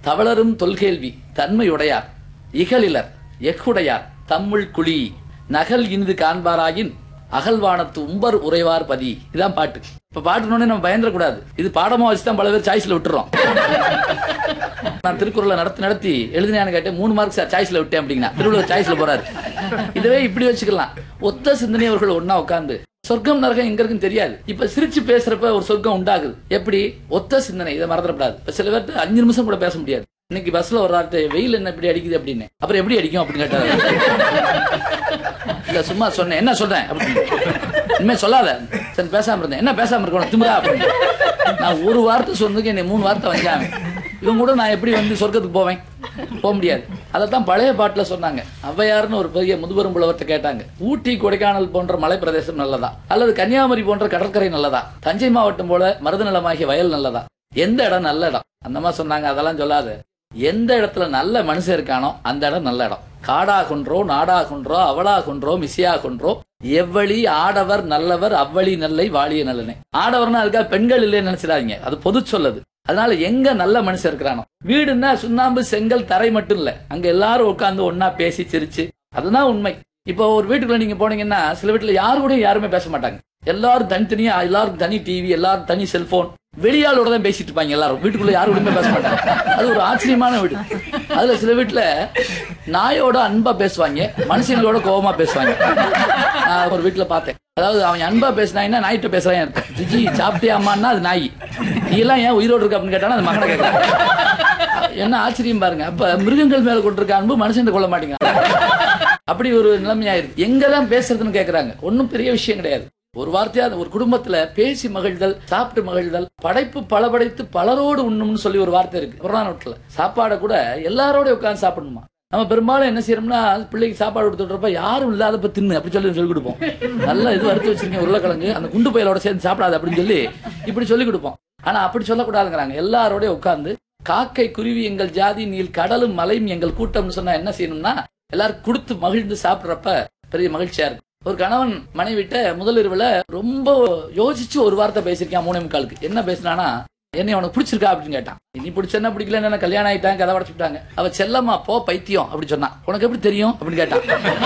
தவளரும் தொல்கேள்வி தன்மையுடையார் இகலிலர் எஃகுடையார் தம்முள் குழி நகல் இனிது காண்பாராயின் அகல்வானத்து உம்பர் உறைவார் பதி இதான் பாட்டு இப்ப பாட்டுனோடனே நம்ம பயந்துடக்கூடாது இது பாடமா வச்சு தான் பல பேர் சாய்ஸ்ல விட்டுறோம் நான் திருக்குறளை நடத்தி நடத்தி எழுதினான்னு கேட்டேன் மூணு மார்க் சார் சாய்ஸ்ல விட்டேன் அப்படின்னா திருவள்ளுவர் சாய்ஸ்ல போறாரு இதுவே இப்படி வச்சுக்கலாம் ஒத்த சிந்தனை அவர்கள் ஒன்னா உட்கார்ந்து சொர்க்கம் நரகம் எங்க இருக்குன்னு தெரியாது இப்ப சிரிச்சு பேசுறப்ப ஒரு சொர்க்கம் உண்டாகுது எப்படி ஒத்த சிந்தனை இதை மறந்துடக்கூடாது இப்ப சில பேர்ட்டு அஞ்சு நிமிஷம் கூட பேச முடியாது இன்னைக்கு பஸ்ல ஒரு ஆட்டு வெயில் என்ன இப்படி அடிக்குது அப்படின்னு அப்புறம் எப்படி அடிக்கும் அப்படின்னு கேட்டாரு இல்ல சும்மா சொன்னேன் என்ன சொல்றேன் அப்படின்னு இனிமே சொல்லாத சரி பேசாம இருந்தேன் என்ன பேசாம இருக்கணும் திமுறா அப்படின்னு நான் ஒரு வார்த்தை சொன்னதுக்கு என்னை மூணு வார்த்தை வந்தாங்க இவங்க கூட நான் எப்படி வந்து சொர்க்கத்துக்கு போவேன் போக முடியாது அதைத்தான் பழைய பாட்டுல சொன்னாங்க ஔவையார்னு ஒரு பெரிய முதுபெரும் புலவர்கிட்ட கேட்டாங்க ஊட்டி கொடைக்கானல் போன்ற மலை பிரதேசம் நல்லதா அல்லது கன்னியாகுமரி போன்ற கடற்கரை நல்லதா தஞ்சை மாவட்டம் போல மருதநலமாகிய வயல் நல்லதா எந்த இடம் நல்ல இடம் அந்த மாதிரி சொன்னாங்க அதெல்லாம் சொல்லாத எந்த இடத்துல நல்ல மனுஷன் இருக்கானோ அந்த இடம் நல்ல இடம் காடாகுன்றோ நாடாகுன்றோ அவளாகுன்றோ மிசியாகுன்றோ எவ்வளி ஆடவர் நல்லவர் அவ்வளி நல்லை வாழிய நல்லனே ஆடவர்னா அதுக்காக பெண்கள் இல்லைன்னு நினைச்சிடாதீங்க அது பொது சொல்லது அதனால எங்க நல்ல மனுஷன் இருக்கிறானோ வீடுன்னா சுண்ணாம்பு செங்கல் தரை மட்டும் இல்ல அங்க எல்லாரும் உட்கார்ந்து ஒன்னா பேசி சிரிச்சு அதுதான் உண்மை இப்போ ஒரு வீட்டுக்குள்ள நீங்க போனீங்கன்னா சில வீட்டுல யாரு கூட யாருமே பேச மாட்டாங்க எல்லாரும் தனித்தனியா எல்லாரும் தனி டிவி எல்லாரும் தனி செல்போன் வெளியாளோட தான் பேசிட்டு இருப்பாங்க எல்லாரும் வீட்டுக்குள்ள யாரு கூடயுமே பேச மாட்டாங்க அது ஒரு ஆச்சரியமான வீடு அதுல சில வீட்டுல நாயோட அன்பா பேசுவாங்க மனுஷங்களோட கோபமா பேசுவாங்க நான் ஒரு வீட்டுல பார்த்தேன் அதாவது அவன் அன்பா பேசினாங்கன்னா நாய்கிட்ட பேசுறான் அர்த்தம் ஜிஜி சாப்பிட்டியாமான்னா அது நாய் நீ எல்லாம் ஏன் உயிரோடு இருக்க அப்படின்னு கேட்டானா அது மகனை கேட்கறான் என்ன ஆச்சரியம் பாருங்க அப்ப மிருகங்கள் மேல கொண்டிருக்க அன்பு மனுஷன் கொள்ள மாட்டேங்க அப்படி ஒரு நிலைமையாயிருக்கு எங்கதான் பேசுறதுன்னு கேக்குறாங்க ஒன்னும் பெரிய விஷயம் கிடையாது ஒரு வார்த்தையா ஒரு குடும்பத்துல பேசி மகிழ்தல் சாப்பிட்டு மகிழ்தல் படைப்பு பலபடைத்து பலரோடு உண்ணும்னு சொல்லி ஒரு வார்த்தை இருக்கு புறநானூற்றுல சாப்பாடை கூட எல்லாரோட உட்கார்ந்து சாப்பிடணுமா நம்ம பெரும்பாலும் என்ன செய்யறோம்னா பிள்ளைக்கு சாப்பாடு கொடுத்துட்றப்ப யாரும் இல்லாதப்ப தின்னு அப்படி சொல்லி சொல்லி கொடுப்போம் நல்லா இது வறுத்து வச்சிருக்கேன் உருளைக்கிழங்கு அந்த குண்டு பயலோட சேர்ந்து சாப்பிடாது அப்படின்னு சொல்லி இப்படி சொல்லி கொடுப்போம் ஆனா அப்படி சொல்லக்கூடாதுங்கிறாங்க எல்லாரோடய உட்கார்ந்து காக்கை குருவி எங்கள் ஜாதி நீல் கடலும் மலையும் எங்கள் கூட்டம்னு சொன்னா என்ன செய்யணும்னா எல்லாரும் கொடுத்து மகிழ்ந்து சாப்பிடுறப்ப பெரிய மகிழ்ச்சியா இருக்கும் ஒரு கணவன் மனைவிட்ட முதல் இரவுல ரொம்ப யோசிச்சு ஒரு வார்த்தை பேசியிருக்கான் மூணே முக்காலுக்கு என்ன பேசினானா என்னை உனக்கு பிடிச்சிருக்கா அப்படின்னு கேட்டான் நீ பிடிச்சா பிடிக்கல என்ன கல்யாணம் ஆயிட்டாங்க கதை உடச்சுட்டாங்க அவ செல்லம்மா போ பைத்தியம் அப்படி சொன்னான் உனக்கு எப்படி தெரியும் அப்படின்னு கேட்டான்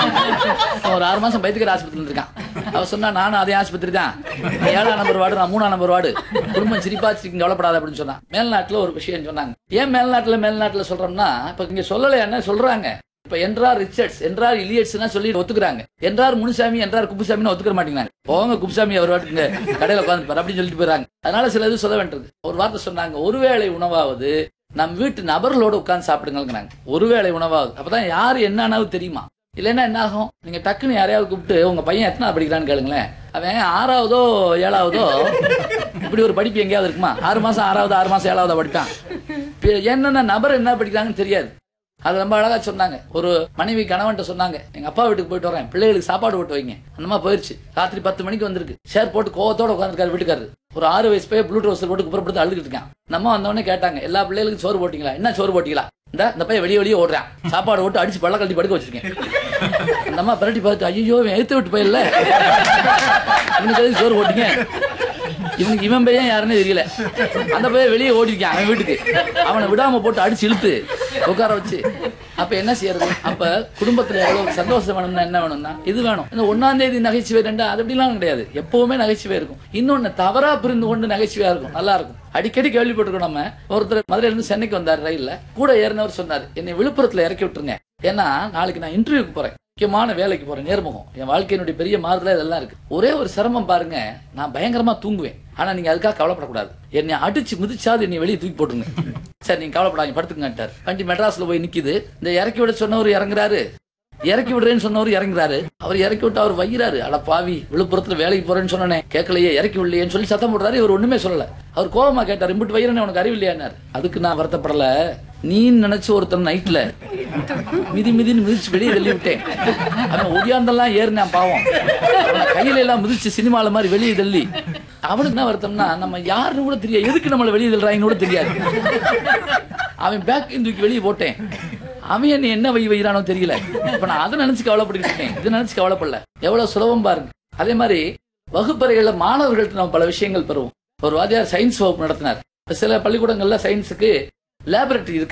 அவன் ஒரு ஆறு மாசம் பைத்தியக்கார ஆஸ்பத்திரியில் இருக்கான் அவ சொன்னா நானும் அதே ஆஸ்பத்திரி தான் நீ ஏழாம் நம்பர் வார்டு நான் மூணாம் நம்பர் வார்டு குடும்பம் சிரிப்பா சிரிக்கும் கவலைப்படாத அப்படின்னு சொன்னான் மேல்நாட்டுல ஒரு விஷயம் சொன்னாங்க ஏன் மேல்நாட்டுல மேல்நாட்டுல சொல்றோம்னா இப்ப இங்க சொல்லல என்ன சொல்றாங்க இப்ப என்றார் ரிச்சர்ட்ஸ் என்றார் இலியட்ஸ்னா சொல்லி ஒத்துக்குறாங்க என்றார் முனுசாமி என்றார் குப்புசாமின்னு ஒத்துக்க மாட்டேங்கிறாங்க போங்க குப்புசாமி அவர் வாட்டுங்க கடையில உட்காந்து அப்படின்னு சொல்லிட்டு போறாங்க அதனால சில இது சொல்ல வேண்டியது ஒரு வார்த்தை சொன்னாங்க ஒருவேளை உணவாவது நம் வீட்டு நபர்களோட உட்கார்ந்து சாப்பிடுங்கிறாங்க ஒருவேளை உணவாவது அப்பதான் யாரு என்னன்னாவது தெரியுமா இல்லைன்னா என்ன ஆகும் நீங்க டக்குன்னு யாரையாவது கூப்பிட்டு உங்க பையன் எத்தனை படிக்கிறான்னு கேளுங்களேன் அவன் ஆறாவதோ ஏழாவதோ இப்படி ஒரு படிப்பு எங்கேயாவது இருக்குமா ஆறு மாசம் ஆறாவது ஆறு மாசம் ஏழாவதோ படிப்பான் இப்ப என்னென்ன நபர் என்ன படிக்கிறாங்கன்னு தெரியாது அது ரொம்ப அழகா சொன்னாங்க ஒரு மனைவி கணவன்ட்ட சொன்னாங்க எங்க அப்பா வீட்டுக்கு போயிட்டு வரேன் பிள்ளைகளுக்கு சாப்பாடு போட்டு வைங்க அந்த மாதிரி போயிருச்சு ராத்திரி பத்து மணிக்கு வந்திருக்கு ஷேர் போட்டு கோவத்தோட உட்காந்துருக்காரு வீட்டுக்காரரு ஒரு ஆறு வயசு பையன் ப்ளூடூத் போட்டு குப்புறப்படுத்து அழுதுட்டு இருக்கான் நம்ம வந்தவொடனே கேட்டாங்க எல்லா பிள்ளைகளுக்கும் சோறு போட்டீங்களா என்ன சோறு போட்டீங்களா இந்த இந்த பையன் வெளியே வெளியே ஓடுறான் சாப்பாடு போட்டு அடிச்சு பள்ள கழட்டி படுக்க வச்சிருக்கேன் அந்த அம்மா பிரட்டி பார்த்து ஐயோ இவன் எடுத்து விட்டு போயிடல இவனுக்கு எதுக்கு சோறு போட்டீங்க இவனுக்கு இவன் பையன் யாருன்னு தெரியல அந்த பையன் வெளியே ஓடிருக்கான் அவன் வீட்டுக்கு அவனை விடாம போட்டு அடிச்சு இழுத்து உட்கார வச்சு அப்ப என்ன செய்யறது அப்ப குடும்பத்துல எவ்வளவு சந்தோஷம் வேணும்னா என்ன வேணும்னா இது வேணும் இந்த ஒன்னாம் தேதி நகைச்சுவை ரெண்டா அது அப்படிலாம் கிடையாது எப்பவுமே நகைச்சுவை இருக்கும் இன்னொன்னு தவறா புரிந்து கொண்டு நகைச்சுவையா இருக்கும் நல்லா இருக்கும் அடிக்கடி கேள்விப்பட்டிருக்கோம் நம்ம ஒருத்தர் மதுரையில இருந்து சென்னைக்கு வந்தார் ரயில்ல கூட ஏறினவர் சொன்னார் என்னை விழுப்புரத்துல இறக்கி விட்டுருங்க ஏன்னா நாளைக்கு நான் இன்டர்வியூக்கு போறேன் முக்கியமான வேலைக்கு போறேன் நேர்முகம் என் வாழ்க்கையினுடைய பெரிய மாறுதல இதெல்லாம் இருக்கு ஒரே ஒரு சிரமம் பாருங்க நான் பயங்கரமா தூங்குவேன் ஆனா நீங்க அதுக்காக கவலைப்படக்கூடாது என்னை அடிச்சு மிதிச்சாது என்னை வெளியே தூக்கி போட்டுருங்க சரி நீங்க கவலைப்படாங்க படுத்துங்கட்டார் வண்டி மெட்ராஸ்ல போய் நிக்குது இந்த இறக்கி விட சொன்னவர் இறங்குறாரு இறக்கி விடுறேன்னு சொன்னவர் இறங்குறாரு அவர் இறக்கி விட்டு அவர் வைகிறாரு அட பாவி விழுப்புரத்துல வேலைக்கு போறேன்னு சொன்னனே கேட்கலையே இறக்கி விடலையேன்னு சொல்லி சத்தம் போடுறாரு இவர் ஒண்ணுமே சொல்லல அவர் கோபமா கேட்டார் இம்பிட்டு வைரனே உனக்கு அறிவில்லையானார் அதுக்கு நான் வருத்தப்படல நீ நினைச்சு ஒருத்தன் நைட்ல மிதி மிதின்னு மிதிச்சு வெளியே தள்ளி விட்டேன் அவன் ஒடியாந்தெல்லாம் ஏறினான் பாவம் அவனை கையில எல்லாம் மிதிச்சு சினிமால மாதிரி வெளியே தள்ளி அவனுக்கு என்ன வருத்தம்னா நம்ம யாருன்னு கூட தெரியாது எதுக்கு நம்மளை வெளியே தள்ளுறாங்கன்னு கூட தெரியாது அவன் பேக் தூக்கி வெளியே போட்டேன் அவன் என்ன என்ன வை வைறானோ தெரியல இப்ப நான் அதை நினைச்சு கவலைப்பட்டுக்கிட்டு இருக்கேன் இதை நினைச்சு கவலைப்படல எவ்வளவு சுலபம் பாருங்க அதே மாதிரி வகுப்பறைகள்ல மாணவர்கள்ட்ட நம்ம பல விஷயங்கள் பெறுவோம் ஒரு வாத்தியார் சயின்ஸ் வகுப்பு நடத்தினார் இப்ப சில பள்ளிக்கூடங்கள்ல சயின்ஸுக்கு லேபரட்டரி இருக்கு